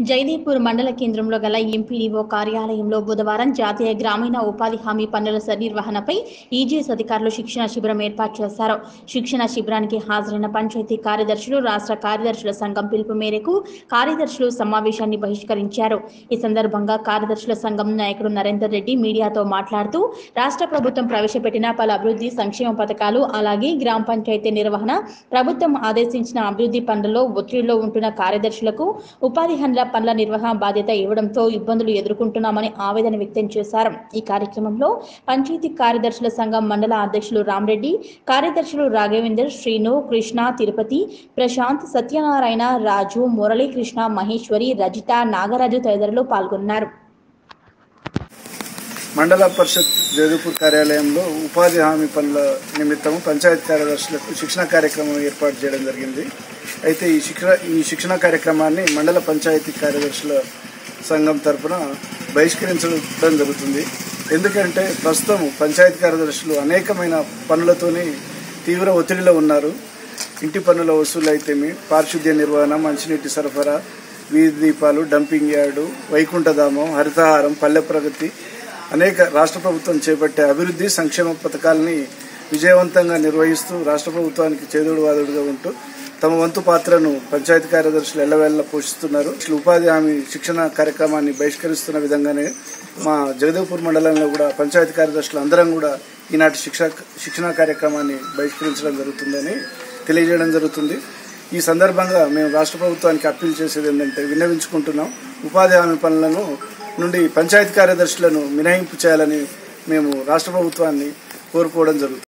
జైదీపూర్ మండల కేంద్రంలో గల ఎంపీడీఓ కార్యాలయంలో బుధవారం జాతీయ గ్రామీణ ఉపాధి హామీ పనుల నిర్వహణపై ఈజీఎస్ అధికారులు శిక్షణ శిబిరం ఏర్పాటు చేశారు శిక్షణ శిబిరానికి హాజరైన పంచాయతీ కార్యదర్శులు రాష్ట్ర కార్యదర్శుల సంఘం పిలుపు మేరకు కార్యదర్శులు సమావేశాన్ని బహిష్కరించారు ఈ సందర్భంగా కార్యదర్శుల సంఘం నాయకుడు నరేందర్ రెడ్డి మీడియాతో మాట్లాడుతూ రాష్ట్ర ప్రభుత్వం ప్రవేశపెట్టిన పలు అభివృద్ధి సంక్షేమ పథకాలు అలాగే గ్రామ పంచాయతీ నిర్వహణ ప్రభుత్వం ఆదేశించిన అభివృద్ధి పనులలో ఒత్తిడిలో ఉంటున్న కార్యదర్శులకు ఉపాధి హామీల పనుల నిర్వహణ బాధ్యత ఇవ్వడంతో ఇబ్బందులు ఎదుర్కొంటున్నామని ఆవేదన వ్యక్తం చేశారు ఈ కార్యక్రమంలో పంచాయతీ కార్యదర్శుల సంఘం మండల అధ్యక్షులు రామరెడ్డి కార్యదర్శులు రాఘవేందర్ శ్రీను కృష్ణ తిరుపతి ప్రశాంత్ సత్యనారాయణ రాజు మురళీకృష్ణ మహేశ్వరి రజిత నాగరాజు తదితరులు పాల్గొన్నారు మండల పరిషత్ జైదపూర్ కార్యాలయంలో ఉపాధి హామీ పనుల నిమిత్తం పంచాయతీ కార్యదర్శులకు శిక్షణ కార్యక్రమం ఏర్పాటు చేయడం జరిగింది అయితే ఈ శిక్షణ ఈ శిక్షణ కార్యక్రమాన్ని మండల పంచాయతీ కార్యదర్శుల సంఘం తరపున బహిష్కరించడం జరుగుతుంది ఎందుకంటే ప్రస్తుతం పంచాయతీ కార్యదర్శులు అనేకమైన పనులతోని తీవ్ర ఒత్తిడిలో ఉన్నారు ఇంటి పన్నుల వసూలు అయితేమి పారిశుద్ధ్య నిర్వహణ మంచినీటి సరఫరా వీధి దీపాలు డంపింగ్ యార్డు వైకుంఠధామం హరితహారం పల్లె ప్రగతి అనేక రాష్ట్ర ప్రభుత్వం చేపట్టే అభివృద్ధి సంక్షేమ పథకాలని విజయవంతంగా నిర్వహిస్తూ రాష్ట్ర ప్రభుత్వానికి చేదోడు వాదుడుగా ఉంటూ తమ వంతు పాత్రను పంచాయతీ కార్యదర్శులు ఎల్లవేళ పోషిస్తున్నారు అసలు ఉపాధి హామీ శిక్షణ కార్యక్రమాన్ని బహిష్కరిస్తున్న విధంగానే మా జగదేవ్పూర్ మండలంలో కూడా పంచాయతీ కార్యదర్శులు అందరం కూడా ఈనాటి శిక్ష శిక్షణ కార్యక్రమాన్ని బహిష్కరించడం జరుగుతుందని తెలియజేయడం జరుగుతుంది ఈ సందర్భంగా మేము రాష్ట్ర ప్రభుత్వానికి అప్పీల్ చేసేది ఏంటంటే విన్నవించుకుంటున్నాం ఉపాధి హామీ పనులను నుండి పంచాయతీ కార్యదర్శులను మినహాయింపు చేయాలని మేము రాష్ట్ర ప్రభుత్వాన్ని కోరుకోవడం జరుగుతుంది